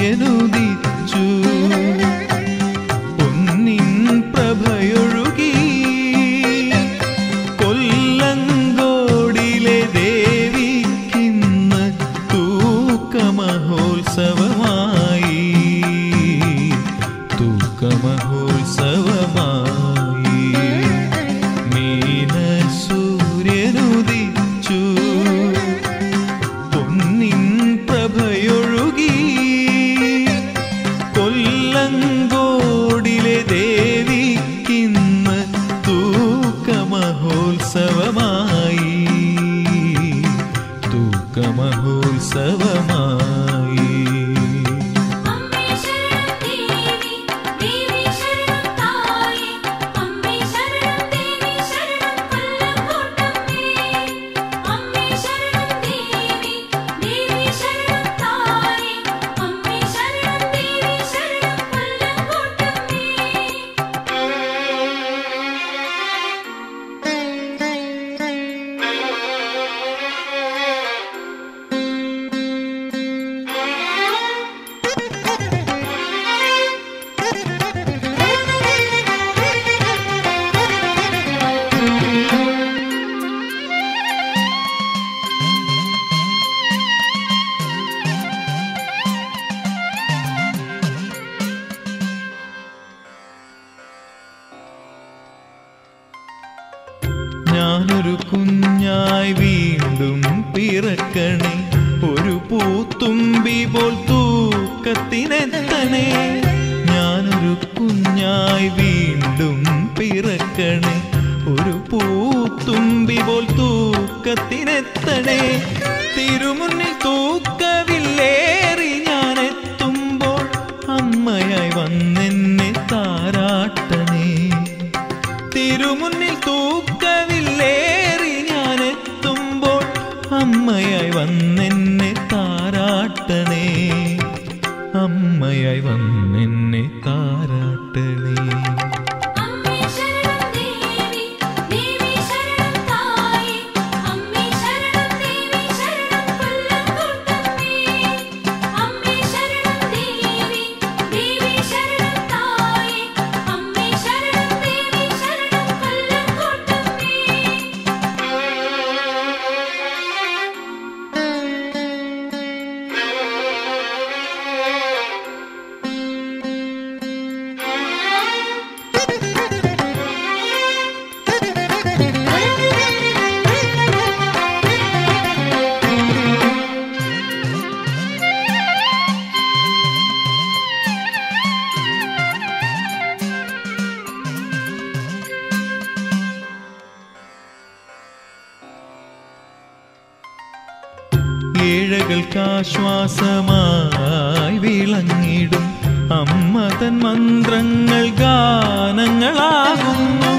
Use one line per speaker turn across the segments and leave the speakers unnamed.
സൂര്യനുദിച്ചു പൊന്നിൻ പ്രഭയൊഴുകി കൊല്ലങ്കോടിലെ ദേവിക്കിന്ന് തൂക്കമഹോത്സവമായി തൂക്കമഹോത്സവമായി മീന സൂര്യനുദിച്ചു പൊന്നിൻ പ്രഭയൊഴുകി കൊല്ലങ്കോടിലെ ദേവിക്കിന്ന് തൂക്കമഹോത്സവമായി തൂക്കമഹോത്സവമായി
അമ്മേ ശരണം ദേവി ദേവി ശരണം തായേ അമ്മേ ശരണം ദേവി ശരണം കൊല്ലംകോട്ടമ്മേ അമ്മേ ശരണം ദേവി ദേവി ശരണം തായേ അമ്മേ ശരണം ദേവി ശരണം കൊല്ലംകോട്ടമ്മേ
ഞാനൊരു കുഞ്ഞായി വീണ്ടും പിറക്കണേ ഒരു പൂത്തുമ്പി പോൽ തൂക്കത്തിനെത്തണേ ഞാനൊരു കുഞ്ഞായി വീണ്ടും പിറക്കണേ ഒരു പൂത്തുമ്പി പോൽ തൂക്കത്തിനെത്തണേ തിരുമുന്നിൽ തൂക്കവില്ലേറി ഞാൻ എത്തുമ്പോൾ അമ്മയായി വന്നെന്നെ താരാട്ടണേ തിരുമുന്നിൽ തൂക്കവില്ലേറി ഞാൻ എത്തുമ്പോൾ അമ്മയായി വന്നെന്നെ താരാട്ടണേ അമ്മയായി വന്നെന്നെ താരാട്ടണേ
അമ്മേ ശരണം ദേവി ദേവി ശരണം തായേ അമ്മേ ശരണം ദേവി ശരണം കൊല്ലംകോട്ടമ്മേ അമ്മേ ശരണം ദേവി ദേവി ശരണം തായേ അമ്മേ ശരണം ദേവി ശരണം കൊല്ലംകോട്ടമ്മേ
ഏഴകൾക്കാശ്വാസമായി വിളങ്ങിടും അമ്മ തൻ മന്ത്രങ്ങൾ ഗാനങ്ങളാകുന്നു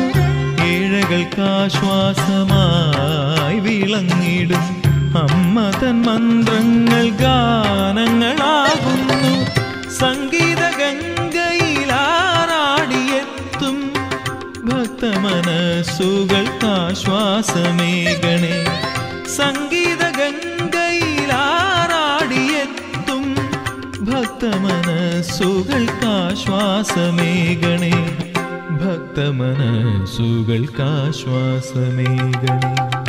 ഏഴകൾക്കാശ്വാസമായി വിളങ്ങിടും അമ്മ തൻ മന്ത്രങ്ങൾ ഗാനങ്ങളാകുന്നു സംഗീത ഗംഗയിലാറാടിയെത്തും ഭക്തമനസ്സുകൾക്കാശ്വാസമേകണേ സംഗീത ഗംഗയിലാറാടിയെത്തും ഭക്തമനസ്സുകൾക്കാശ്വാസമേകണേ ഭക്തമനസ്സുകൾക്കാശ്വാസമേകണേ